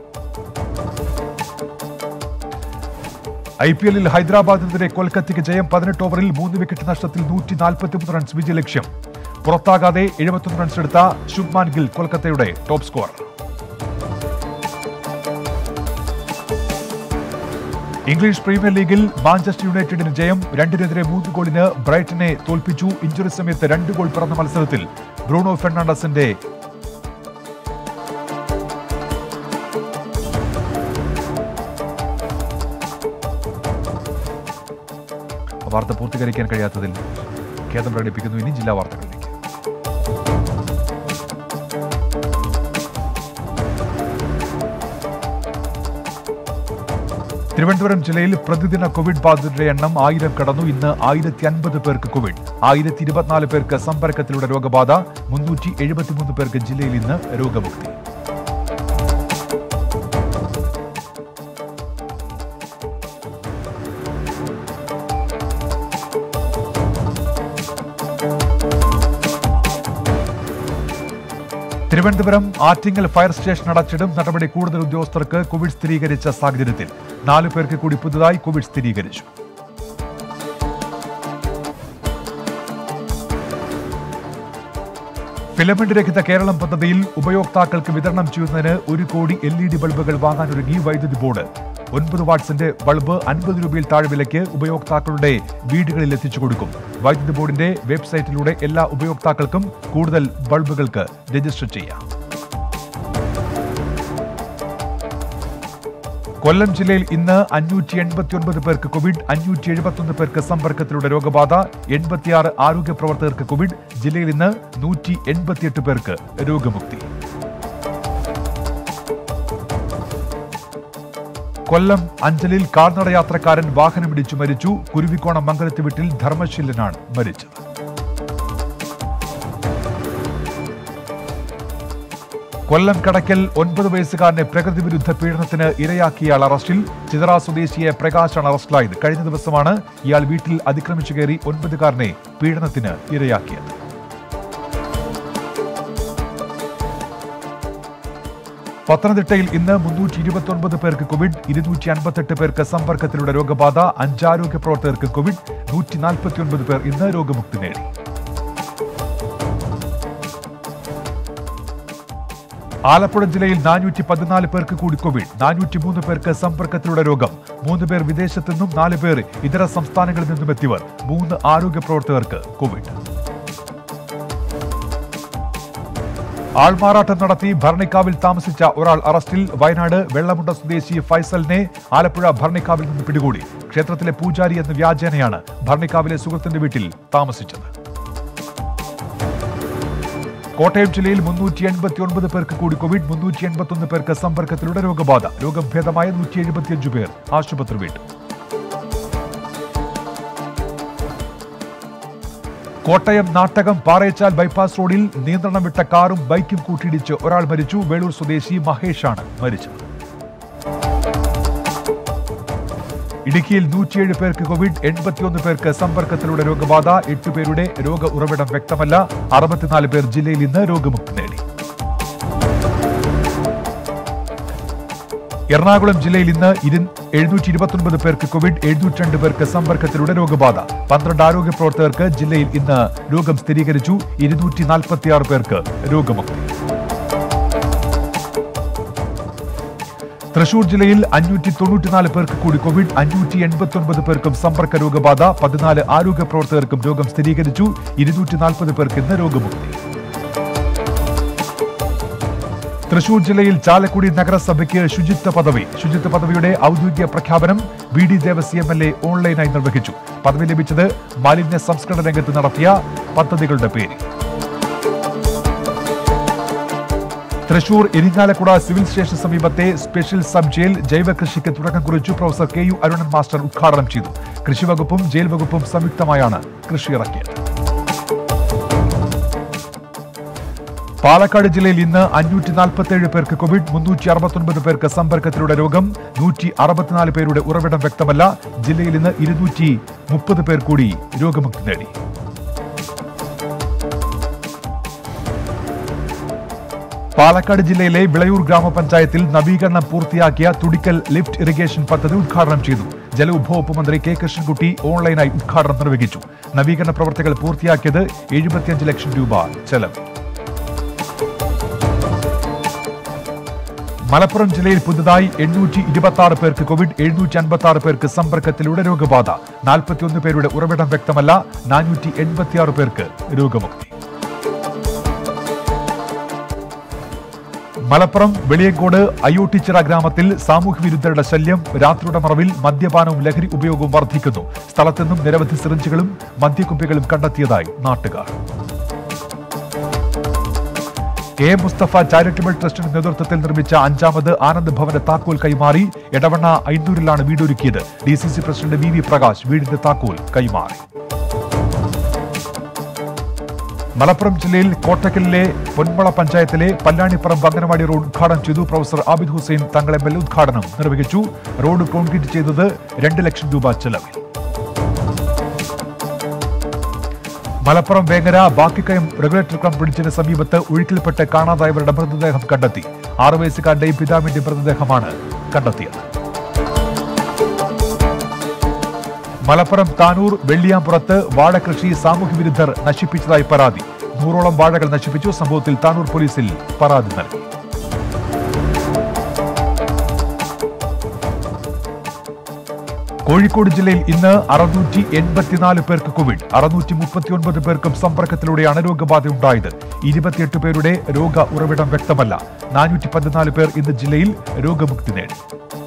ഐ പി എല്ലിൽ ഹൈദരാബാദിനെതിരെ കൊൽക്കത്തയ്ക്ക് ജയം പതിനെട്ട് ഓവറിൽ മൂന്ന് വിക്കറ്റ് നഷ്ടത്തിൽ നൂറ്റി നാൽപ്പത്തിമൂന്ന് റൺസ് വിജയലക്ഷ്യം പുറത്താകാതെ എഴുപത്തൊന്ന് റൺസ് എടുത്ത ശുഭ്മാൻ ഗിൽ കൊൽക്കത്തയുടെ ടോപ്പ് സ്കോർ ഇംഗ്ലീഷ് പ്രീമിയർ ലീഗിൽ മാഞ്ചസ്റ്റർ യുണൈറ്റഡിന് ജയം രണ്ടിനെതിരെ മൂന്ന് ഗോളിന് ബ്രൈറ്റനെ തോൽപ്പിച്ചു ഇഞ്ചുറി സമയത്ത് രണ്ട് ഗോൾ പിറന്ന മത്സരത്തിൽ ബ്രൂണോ ഫെർണാണ്ടസിന്റെ വാർത്ത പൂർത്തീകരിക്കാൻ കഴിയാത്തതിൽ ഖേദം പ്രകടിപ്പിക്കുന്നു ഇനി ജില്ലാ വാർത്തകളിലേക്ക് തിരുവനന്തപുരം ജില്ലയിൽ പ്രതിദിന കോവിഡ് ബാധിതരുടെ എണ്ണം ആയിരം കടന്നു ഇന്ന് ആയിരത്തി അൻപത് പേർക്ക് കോവിഡ് ആയിരത്തി ഇരുപത്തിനാല് പേർക്ക് സമ്പർക്കത്തിലൂടെ രോഗബാധ മുന്നൂറ്റി എഴുപത്തിമൂന്ന് പേർക്ക് ജില്ലയിൽ ഇന്ന് രോഗമുക്തി തിരുവനന്തപുരം ആറ്റിങ്ങൽ ഫയർ സ്റ്റേഷൻ അടച്ചിടും നടപടി കൂടുതൽ ഉദ്യോഗസ്ഥർക്ക് കോവിഡ് സ്ഥിരീകരിച്ച സാഹചര്യത്തിൽ നാലു പേർക്ക് കൂടി പുതുതായി കോവിഡ് സ്ഥിരീകരിച്ചു ഫിലമെന്റ് രഹിത കേരളം പദ്ധതിയിൽ ഉപയോക്താക്കൾക്ക് വിതരണം ചെയ്യുന്നതിന് ഒരു കോടി എൽ ഇ ഡി ബൾബുകൾ വാങ്ങാനൊരുങ്ങി വൈദ്യുതി ബോർഡ് ഒൻപത് വാട്ട്സിന്റെ ബൾബ് അൻപത് രൂപയിൽ താഴെ വിലയ്ക്ക് ഉപയോക്താക്കളുടെ വീടുകളിൽ എത്തിച്ചു കൊടുക്കും വൈദ്യുതി ബോർഡിന്റെ വെബ്സൈറ്റിലൂടെ എല്ലാ ഉപയോക്താക്കൾക്കും കൂടുതൽ ബൾബുകൾക്ക് രജിസ്റ്റർ ചെയ്യാം കൊല്ലം ജില്ലയിൽ ഇന്ന് അഞ്ഞൂറ്റി എൺപത്തിയൊൻപത് പേർക്ക് കോവിഡ് അഞ്ഞൂറ്റി എഴുപത്തൊന്ന് പേർക്ക് സമ്പർക്കത്തിലൂടെ രോഗബാധ എൺപത്തിയാറ് ആരോഗ്യ പ്രവർത്തകർക്ക് കോവിഡ് ജില്ലയിൽ ഇന്ന് നൂറ്റി എൺപത്തിയെട്ട് പേർക്ക് രോഗമുക്തി കൊല്ലം അഞ്ചലിൽ കാൽനട യാത്രക്കാരൻ വാഹനമിടിച്ചു മരിച്ചു കുരുവിക്കോണം മംഗലത്ത് വീട്ടിൽ ധർമ്മശീലനാണ് മരിച്ചത് കൊല്ലം കടക്കൽ ഒൻപത് വയസ്സുകാരനെ പ്രകൃതി വിരുദ്ധ പീഡനത്തിന് ഇരയാക്കിയ ആൾ അറസ്റ്റിൽ ചിതറ സ്വദേശിയെ പ്രകാശാണ് അറസ്റ്റിലായത് കഴിഞ്ഞ ദിവസമാണ് ഇയാൾ വീട്ടിൽ അതിക്രമിച്ചു കയറി ഒൻപതുകാരനെ പീഡനത്തിന് ഇരയാക്കിയത് പത്തനംതിട്ടയിൽ ഇന്ന് മുന്നൂറ്റി ഇരുപത്തി പേർക്ക് കോവിഡ് ഇരുന്നൂറ്റി അൻപത്തെട്ട് പേർക്ക് സമ്പർക്കത്തിലൂടെ രോഗബാധ അഞ്ചാരോഗ്യ പ്രവർത്തകർക്ക് കോവിഡ് നൂറ്റി നാൽപ്പത്തിയൊൻപത് പേർ ഇന്ന് രോഗമുക്തി നേടി ആലപ്പുഴ ജില്ലയിൽ നാനൂറ്റി പതിനാല് പേർക്ക് കൂടി കോവിഡ് നാനൂറ്റി മൂന്ന് പേർക്ക് സമ്പർക്കത്തിലൂടെ രോഗം മൂന്ന് പേർ വിദേശത്തു നിന്നും നാല് പേർ ഇതര സംസ്ഥാനങ്ങളിൽ നിന്നും എത്തിയവർ മൂന്ന് ആരോഗ്യ പ്രവർത്തകർക്ക് കോവിഡ് ആൾമാറാട്ടം നടത്തി ഭരണിക്കാവിൽ താമസിച്ച ഒരാൾ അറസ്റ്റിൽ വയനാട് വെള്ളമുണ്ട സ്വദേശി ഫൈസലിനെ ആലപ്പുഴ ഭരണിക്കാവിൽ നിന്ന് പിടികൂടി ക്ഷേത്രത്തിലെ പൂജാരി എന്ന വ്യാജേനയാണ് ഭരണിക്കാവിലെ സുഹൃത്തിന്റെ വീട്ടിൽ താമസിച്ചത് കോട്ടയം ജില്ലയിൽ മുന്നൂറ്റി എൺപത്തി ഒൻപത് പേർക്ക് കൂടി കോവിഡ് മുന്നൂറ്റി എൺപത്തൊന്ന് പേർക്ക് സമ്പർക്കത്തിലൂടെ രോഗബാധ രോഗം ഭേദമായ നൂറ്റി എഴുപത്തിയഞ്ച് പേർ ആശുപത്രി വിട്ടു കോട്ടയം നാട്ടകം പാറേച്ചാൽ ബൈപ്പാസ് റോഡിൽ നിയന്ത്രണം വിട്ട കാറും ബൈക്കും കൂട്ടിയിടിച്ച് ഒരാൾ മരിച്ചു വേളൂർ സ്വദേശി മഹേഷാണ് മരിച്ചത് ഇടുക്കിയിൽ നൂറ്റിയേഴ് പേർക്ക് കോവിഡ് എൺപത്തിയൊന്ന് പേർക്ക് സമ്പർക്കത്തിലൂടെ രോഗബാധ എട്ട് പേരുടെ രോഗ ഉറവിടം വ്യക്തമല്ല അറുപത്തിനാല് പേർ ജില്ലയിൽ ഇന്ന് രോഗമുക്തി നേടി എറണാകുളം ജില്ലയിൽ ഇന്ന് എഴുന്നൂറ്റി ഇരുപത്തൊൻപത് പേർക്ക് കോവിഡ് എഴുന്നൂറ്റി രണ്ട് പേർക്ക് സമ്പർക്കത്തിലൂടെ രോഗബാധ പന്ത്രണ്ട് ആരോഗ്യ പ്രവർത്തകർക്ക് ജില്ലയിൽ ഇന്ന് രോഗം സ്ഥിരീകരിച്ചു ഇരുന്നൂറ്റി നാൽപ്പത്തിയാറ് പേർക്ക് രോഗമുക്തി തൃശൂർ ജില്ലയിൽ അഞ്ഞൂറ്റി തൊണ്ണൂറ്റിനാല് പേർക്ക് കൂടി കോവിഡ് അഞ്ഞൂറ്റി എൺപത്തി ഒൻപത് പേർക്കും സമ്പർക്ക രോഗബാധ പതിനാല് ആരോഗ്യ പ്രവർത്തകർക്കും രോഗം സ്ഥിരീകരിച്ചു ഇരുന്നൂറ്റി നാൽപ്പത് പേർക്ക് ഇന്ന് രോഗമുക്തി തൃശൂർ ജില്ലയിൽ ചാലക്കുടി നഗരസഭയ്ക്ക് ശുചിത്വ പദവി ശുചിത്വ പദവിയുടെ ഔദ്യോഗിക പ്രഖ്യാപനം V D Devasy M L A ഓൺലൈനായി നിർവഹിച്ചു പദവി ലഭിച്ചത് മാലിന്യ സംസ്കരണ രംഗത്ത് നടത്തിയ പദ്ധതികളുടെ പേരിൽ തൃശൂർ ഇരിങ്ങാലക്കുട സിവിൽ സ്റ്റേഷൻ സമീപത്തെ സ്പെഷ്യൽ സബ് ജയിൽ ജൈവ കൃഷിക്ക് തുടക്കം കുറിച്ചു professor K U Arunan master ഉദ്ഘാടനം ചെയ്തു കൃഷിവകുപ്പും ജയിൽ വകുപ്പും സംയുക്തമായാണ് കൃഷി ഇറക്കിയത് പാലക്കാട് ജില്ലയിൽ ഇന്ന് അഞ്ഞൂറ്റി നാൽപ്പത്തിയേഴ് പേർക്ക് കോവിഡ് മുന്നൂറ്റി അറുപത്തൊൻപത് പേർക്ക് സമ്പർക്കത്തിലൂടെ രോഗം നൂറ്റി അറുപത്തിനാല് പേരുടെ ഉറവിടം വ്യക്തമല്ല ജില്ലയിൽ ഇന്ന് ഇരുന്നൂറ്റി മുപ്പത് പേർ കൂടി രോഗമുക്തി നേടി പാലക്കാട് ജില്ലയിലെ വിളയൂർ ഗ്രാമപഞ്ചായത്തിൽ നവീകരണം പൂർത്തിയാക്കിയ തുടിക്കൽ ലിഫ്റ്റ് ഇറിഗേഷൻ പദ്ധതി ഉദ്ഘാടനം ചെയ്തു ജല ഉപവകുപ്പ് മന്ത്രി കെ കൃഷ്ണൻകുട്ടി ഓൺലൈനായി ഉദ്ഘാടനം നിർവഹിച്ചു നവീകരണ പ്രവർത്തികൾ പൂർത്തിയാക്കിയത് എഴുപത്തിയഞ്ച് ലക്ഷം രൂപ ചെലവ് മലപ്പുറം ജില്ലയിൽ പുതുതായി എണ്ണൂറ്റി ഇരുപത്തി ആറ് പേർക്ക് കോവിഡ് എഴുന്നൂറ്റി അൻപത്തി ആറ് പേർക്ക് സമ്പർക്കത്തിലൂടെ രോഗബാധ നാൽപ്പത്തിയൊന്ന് പേരുടെ ഉറവിടം വ്യക്തമല്ല നാനൂറ്റി എൺപത്തിയാറ് പേർക്ക് രോഗമുക്തി മലപ്പുറം വെളിയങ്കോട് അയ്യോട്ടിച്ചിറ ഗ്രാമത്തിൽ സാമൂഹ്യ വിരുദ്ധരുടെ ശല്യം രാത്രിയുടെ മറവിൽ മദ്യപാനവും ലഹരി ഉപയോഗവും വർദ്ധിക്കുന്നു സ്ഥലത്തുനിന്നും നിരവധി സിറിഞ്ചുകളും മദ്യക്കുപ്പികളും കണ്ടെത്തിയതായി നാട്ടുകാർ കെ എം മുസ്തഫ ചാരിറ്റബിൾ ട്രസ്റ്റിന്റെ നേതൃത്വത്തിൽ നിർമ്മിച്ച അഞ്ചാമത് ആനന്ദ് ഭവന്റെ താക്കോൽ കൈമാറി എടവണ്ണ ഐന്നൂരിലാണ് വീടൊരുക്കിയത് D C C president V V Prakash വീടിന്റെ താക്കോൽ കൈമാറി മലപ്പുറം ജില്ലയിൽ കോട്ടക്കലിലെ പൊന്മള പഞ്ചായത്തിലെ പല്ലാണിപ്പറമ്പ് അംഗനവാടി റോഡ് ഉദ്ഘാടനം ചെയ്തു പ്രൊഫസർ ആബിദ് ഹുസൈൻ തങ്ങൾ എം എൽ എ ഉദ്ഘാടനം നിർവഹിച്ചു റോഡ് കോൺക്രീറ്റ് ചെയ്തത് രണ്ട് ലക്ഷം രൂപ ചെലവിൽ മലപ്പുറം വേങ്ങര ബാക്കിക്കയം റെഗുലേറ്റർ കം ബ്രിഡ്ജിന് സമീപത്ത് ഒഴുക്കിൽപ്പെട്ട് കാണാതായവരുടെ മൃതദേഹം കണ്ടെത്തി ആറു വയസ്സുകാരുടെയും പിതാവിന്റെയും മൃതദേഹമാണ് കണ്ടെത്തിയത് മലപ്പുറം താനൂർ വെള്ളിയാമ്പുറത്ത് വാഴകൃഷി സാമൂഹ്യ വിരുദ്ധർ നശിപ്പിച്ചതായി പരാതി നൂറോളം വാഴകൾ നശിപ്പിച്ചു സംഭവത്തിൽ താനൂർ പോലീസിൽ പരാതി നൽകി കോഴിക്കോട് ജില്ലയിൽ ഇന്ന് അറുന്നൂറ്റി എൺപത്തിനാല് പേർക്ക് കോവിഡ് അറുന്നൂറ്റി മുപ്പത്തിയൊൻപത് പേർക്കും സമ്പർക്കത്തിലൂടെയാണ് രോഗബാധയുണ്ടായത് ഇരുപത്തിയെട്ട് പേരുടെ രോഗ ഉറവിടം വ്യക്തമല്ല നാനൂറ്റി പതിനാല് പേർ ഇന്ന് ജില്ലയിൽ രോഗമുക്തി നേടി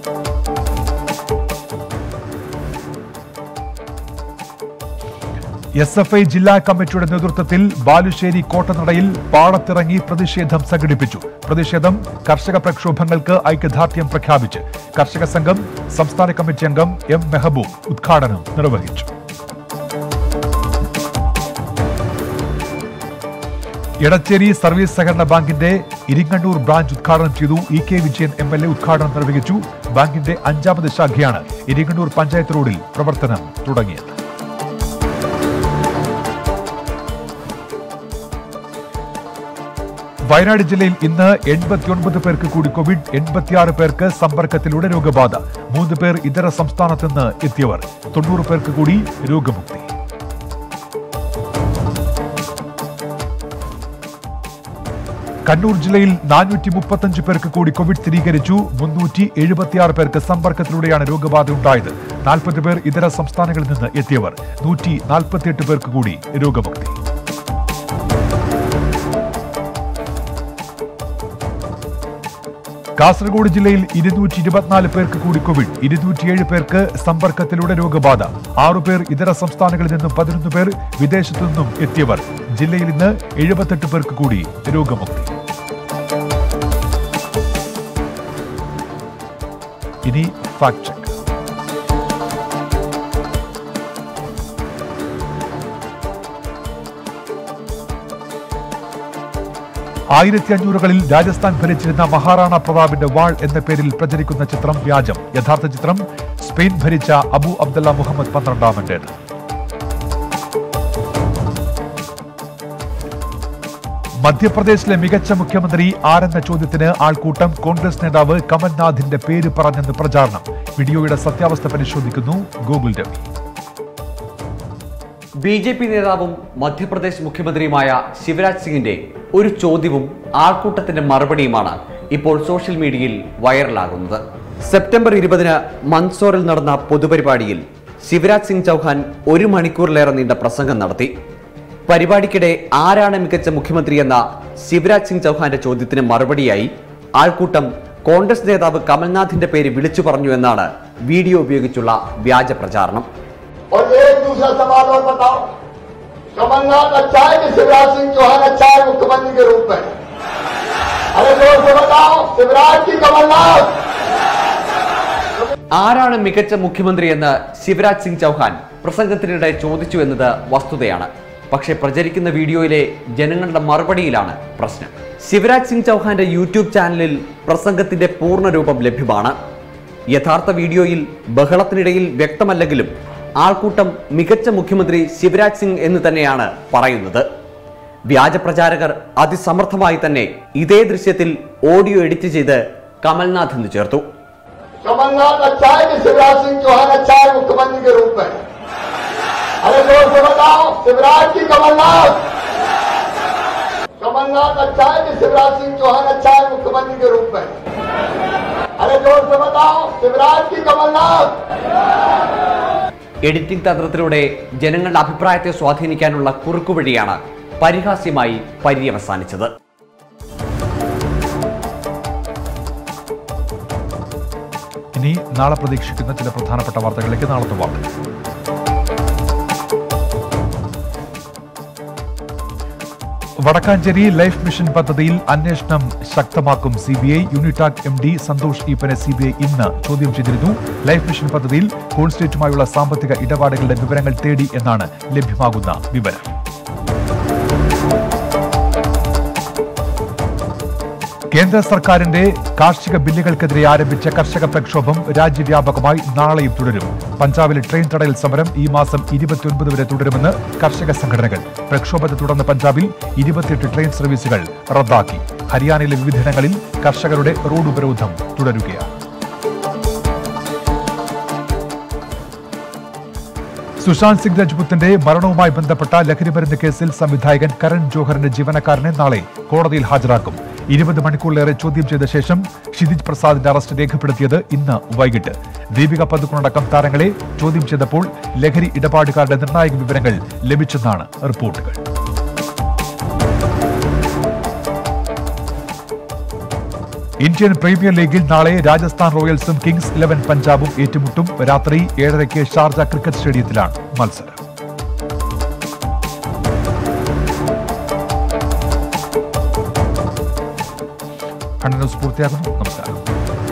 എസ് എഫ് ഐ ജില്ലാ കമ്മിറ്റിയുടെ നേതൃത്വത്തിൽ ബാലുശ്ശേരി കോട്ടനടയിൽ പാടത്തിറങ്ങി പ്രതിഷേധം സംഘടിപ്പിച്ചു പ്രതിഷേധം കർഷക പ്രക്ഷോഭങ്ങൾക്ക് ഐക്യദാർഢ്യം പ്രഖ്യാപിച്ച് കർഷക സംഘം സംസ്ഥാന കമ്മിറ്റി അംഗം എം മെഹബൂബ് ഉദ്ഘാടനം നിർവഹിച്ചു എടച്ചേരി സർവീസ് സഹകരണ ബാങ്കിന്റെ ഇരിങ്ങണ്ണൂർ ബ്രാഞ്ച് ഉദ്ഘാടനം ചെയ്തു E K Vijayan M L A ഉദ്ഘാടനം നിർവഹിച്ചു ബാങ്കിന്റെ അഞ്ചാമത് ശാഖയാണ് ഇരിങ്ങണ്ണൂർ പഞ്ചായത്ത് റോഡിൽ പ്രവർത്തനം തുടങ്ങിയത് വയനാട് ജില്ലയിൽ ഇന്ന് എൺപത്തിയൊൻപത് പേർക്ക് കൂടി കോവിഡ് എൺപത്തിയാറ് പേർക്ക് സമ്പർക്കത്തിലൂടെ രോഗബാധ മൂന്ന് പേർ ഇതര സംസ്ഥാനത്ത് നിന്ന് എത്തിയവർ തൊണ്ണൂറ് പേർക്ക് കൂടി രോഗമുക്തി കണ്ണൂർ ജില്ലയിൽ നാനൂറ്റി മുപ്പത്തഞ്ച് പേർക്ക് കൂടി കോവിഡ് സ്ഥിരീകരിച്ചു മുന്നൂറ്റി എഴുപത്തിയാറ് പേർക്ക് സമ്പർക്കത്തിലൂടെയാണ് രോഗബാധ ഉണ്ടായത് നാൽപ്പത് പേർ ഇതര സംസ്ഥാനങ്ങളിൽ നിന്ന് എത്തിയവർ നൂറ്റി നാൽപ്പത്തിയെട്ട് പേർക്ക് കൂടി രോഗമുക്തി കാസർഗോഡ് ജില്ലയിൽ ഇരുന്നൂറ്റി ഇരുപത്തിനാല് പേർക്ക് കൂടി കോവിഡ് ഇരുന്നൂറ്റിയേഴ് പേർക്ക് സമ്പർക്കത്തിലൂടെ രോഗബാധ ആറുപേർ ഇതര സംസ്ഥാനങ്ങളിൽ നിന്നും പതിനൊന്ന് പേർ വിദേശത്തു നിന്നും എത്തിയവർ ജില്ലയിൽ ഇന്ന് എഴുപത്തെട്ട് പേർക്ക് കൂടി രോഗമുക്തി ഇനി ഫാക്ട് ചെക്ക് ആയിരത്തി അഞ്ഞൂറുകളിൽ രാജസ്ഥാൻ ഭരിച്ചിരുന്ന മഹാറാണ പ്രതാപിന്റെ വാൾ എന്ന പേരിൽ പ്രചരിക്കുന്ന ചിത്രം വ്യാജം യഥാർത്ഥ ചിത്രം സ്പെയിൻ ഭരിച്ച അബു അബ്ദുള്ള മുഹമ്മദ് പന്ത്രണ്ടാമന്റേത് മധ്യപ്രദേശിലെ മികച്ച മുഖ്യമന്ത്രി ആരെന്ന ചോദ്യത്തിന് ആൾക്കൂട്ടം കോൺഗ്രസ് നേതാവ് കമൽനാഥിന്റെ പേര് പറഞ്ഞെന്ന് പ്രചാരണം വീഡിയോയുടെ സത്യാവസ്ഥ പരിശോധിക്കുന്നു Google Ravi B J P നേതാവും മധ്യപ്രദേശ് മുഖ്യമന്ത്രിയുമായ ശിവരാജ് സിംഗിന്റെ ഒരു ചോദ്യവും ആൾക്കൂട്ടത്തിന്റെ മറുപടിയുമാണ് ഇപ്പോൾ സോഷ്യൽ മീഡിയയിൽ വൈറലാകുന്നത് സെപ്റ്റംബർ ഇരുപതിന് മൻസോറിൽ നടന്ന പൊതുപരിപാടിയിൽ ശിവരാജ് സിംഗ് ചൗഹാൻ ഒരു മണിക്കൂറിലേറെ നീണ്ട പ്രസംഗം നടത്തി പരിപാടിക്കിടെ ആരാണ് മികച്ച മുഖ്യമന്ത്രി എന്ന ശിവരാജ് സിംഗ് ചൗഹാന്റെ ചോദ്യത്തിന് മറുപടിയായി ആൾക്കൂട്ടം കോൺഗ്രസ് നേതാവ് കമൽനാഥിന്റെ പേര് വിളിച്ചു പറഞ്ഞു എന്നാണ് വീഡിയോ ഉപയോഗിച്ചുള്ള വ്യാജ പ്രചാരണം और एक दूसरा सवाल और बताओ कमलनाथ अच्छा है कि शिवराज सिंह चौहान अच्छा है मुख्यमंत्री के रूप में अरे जोर से बताओ शिवराज की कमलनाथ ആരാണ് മികച്ച മുഖ്യമന്ത്രി എന്ന് ശിവരാജ് സിംഗ് ചൗഹാൻ പ്രസംഗത്തിനിടെ ചോദിച്ചു എന്നത് വസ്തുതയാണ് പക്ഷേ പ്രചരിക്കുന്ന വീഡിയോയിലെ ജനങ്ങളുടെ മറുപടിയിലാണ് പ്രശ്നം ശിവരാജ് സിംഗ് ചൗഹാന്റെ യൂട്യൂബ് ചാനലിൽ പ്രസംഗത്തിന്റെ പൂർണ്ണ രൂപം ലഭ്യമാണ് യഥാർത്ഥ വീഡിയോയിൽ ബഹളത്തിനിടയിൽ വ്യക്തമല്ലെങ്കിലും ആൾക്കൂട്ടം മികച്ച മുഖ്യമന്ത്രി ശിവരാജ് സിംഗ് എന്ന് തന്നെയാണ് പറയുന്നത് വ്യാജ പ്രചാരകർ അതിസമർത്ഥമായി തന്നെ ഇതേ ദൃശ്യത്തിൽ ഓഡിയോ എഡിറ്റ് ചെയ്ത് കമൽനാഥ് എന്ന് ചേർത്തു कमलनाथ अच्छा है कि शिवराज सिंह चौहान अच्छा है मुख्यमंत्री के रूप में अरे जोर से बताओ शिवराज की कमलनाथ कमलनाथ अच्छा है कि शिवराज सिंह चौहान अच्छा है मुख्यमंत्री के रूप में अरे जोर से बताओ शिवराज की कमलनाथ എഡിറ്റിംഗ് തന്ത്രത്തിലൂടെ ജനങ്ങളുടെ അഭിപ്രായത്തെ സ്വാധീനിക്കാനുള്ള കുറുക്കുവഴിയാണ് പരിഹാസ്യമായി പര്യവസാനിച്ചത് ഇനി നാളെ പ്രതീക്ഷിക്കുന്ന ചില പ്രധാനപ്പെട്ട വാർത്തകളിലേക്ക് നാളത്തെ വാർത്തകൾ വടക്കാഞ്ചേരി ലൈഫ് മിഷൻ പദ്ധതിയിൽ അന്വേഷണം ശക്തമാക്കും സി ബി ഐ യൂണിറ്റാക് എം ഡി സന്തോഷ് ഈപ്പനെ സി ബി ഐ ഇന്ന് ചോദ്യം ചെയ്തിരുന്നു ലൈഫ് മിഷൻ പദ്ധതിയിൽ കോൺസ്റ്റേറ്റുമായുള്ള സാമ്പത്തിക ഇടപാടുകളുടെ വിവരങ്ങൾ തേടി എന്നാണ് ലഭ്യമാകുന്ന വിവരം കേന്ദ്ര സർക്കാരിന്റെ കാർഷിക ബില്ലുകൾക്കെതിരെ ആരംഭിച്ച കർഷക പ്രക്ഷോഭം രാജ്യവ്യാപകമായി നാളെയും തുടരും പഞ്ചാബിലെ ട്രെയിൻ തടയൽ സമരം ഈ മാസം ഇരുപത്തിയൊൻപത് വരെ തുടരുമെന്ന് കർഷക സംഘടനകൾ പ്രക്ഷോഭത്തെ തുടർന്ന് പഞ്ചാബിൽ ഇരുപത്തിയെട്ട് ട്രെയിൻ സർവീസുകൾ റദ്ദാക്കി ഹരിയാനയിലെ വിവിധയിടങ്ങളിൽ കർഷകരുടെ റോഡ് ഉപരോധം തുടരുകയാണ് സുശാന്ത് സിംഗ് രജ്പുത്തിന്റെ മരണവുമായി ബന്ധപ്പെട്ട ലഹരിമരുന്ന് കേസിൽ സംവിധായകൻ കരൺ ജോഹറിന്റെ ജീവനക്കാരനെ നാളെ കോടതിയിൽ ഹാജരാക്കും ഇരുപത് മണിക്കൂറിലേറെ ചോദ്യം ചെയ്ത ശേഷം ഷിതിജ് പ്രസാദിന്റെ അറസ്റ്റ് രേഖപ്പെടുത്തിയത് ഇന്ന് വൈകിട്ട് ദീപിക പതുക്കണടക്കം താരങ്ങളെ ചോദ്യം ചെയ്തപ്പോൾ ലഹരി ഇടപാടുകാരുടെ നിർണായക വിവരങ്ങൾ ലഭിച്ചെന്നാണ് റിപ്പോർട്ടുകൾ ഇന്ത്യൻ പ്രീമിയർ ലീഗിൽ നാളെ രാജസ്ഥാൻ റോയൽസും കിങ്സ് ഇലവൻ പഞ്ചാബും ഏറ്റുമുട്ടും രാത്രി ഏഴരയ്ക്ക് ഷാർജ ക്രിക്കറ്റ് സ്റ്റേഡിയത്തിലാണ് മത്സരം കണ്ണൂർ പൂർത്തിയാക്കുന്നു നമസ്കാരം